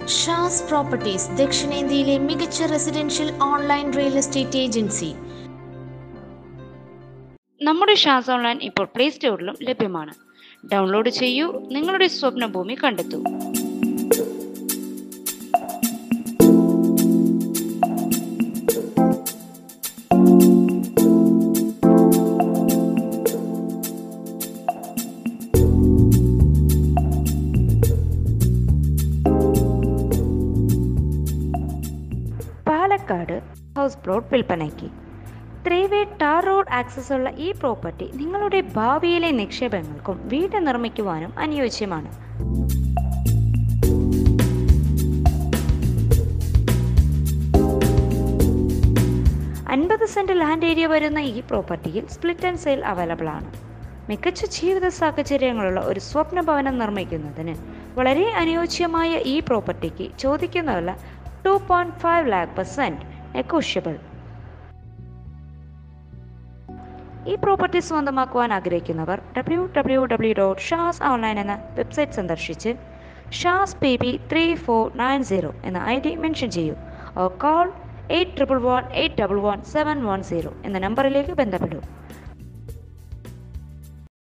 ഷാസ് properties ദക്ഷിണേന്ത്യയിലെ മികച്ച residential online real estate agency നമ്മുടെ ഷാസ് ഓൺലൈൻ ഇപ്പോൾ പ്ലേ സ്റ്റോറിലും ലഭ്യമാണ് ഡൗൺലോഡ് ചെയ്യൂ നിങ്ങളുടെ സ്വപ്ന ഭൂമി കണ്ടെത്തൂ പാലക്കാട് ഹൗസ് പ്ലോട്ട് വിൽപ്പനയ്ക്ക് three way tar road access ഉള്ള ഈ പ്രോപ്പർട്ടി നിങ്ങളുടെ ഭാവിയിലെ നിക്ഷേപങ്ങൾക്കും വീട് നിർമ്മിക്കുവാനും അനുയോജ്യമാണ് അൻപത് സെന്റ് ലാൻഡ് ഏരിയ വരുന്ന ഈ പ്രോപ്പർട്ടിയിൽ സ്പ്ലിറ്റ് ആൻഡ് സെയിൽ അവൈലബിൾ ആണ് മികച്ച ജീവിത സാഹചര്യങ്ങളുള്ള ഒരു സ്വപ്ന ഭവനം നിർമ്മിക്കുന്നതിന് വളരെ അനുയോജ്യമായ ഈ പ്രോപ്പർട്ടിക്ക് ചോദിക്കുന്ന വില two point five lakh percent negotiable ഈ പ്രോപ്പർട്ടി സ്വന്തമാക്കുവാൻ ആഗ്രഹിക്കുന്നവർ W W W dot Shaz online എന്ന വെബ്സൈറ്റ് സന്ദർശിച്ച് Shaz P B three four nine zero എന്ന ഐ ഡി മെൻഷൻ ചെയ്യൂ or call eight triple one eight double one seven one zero എന്ന നമ്പറിലേക്ക് ബന്ധപ്പെടൂ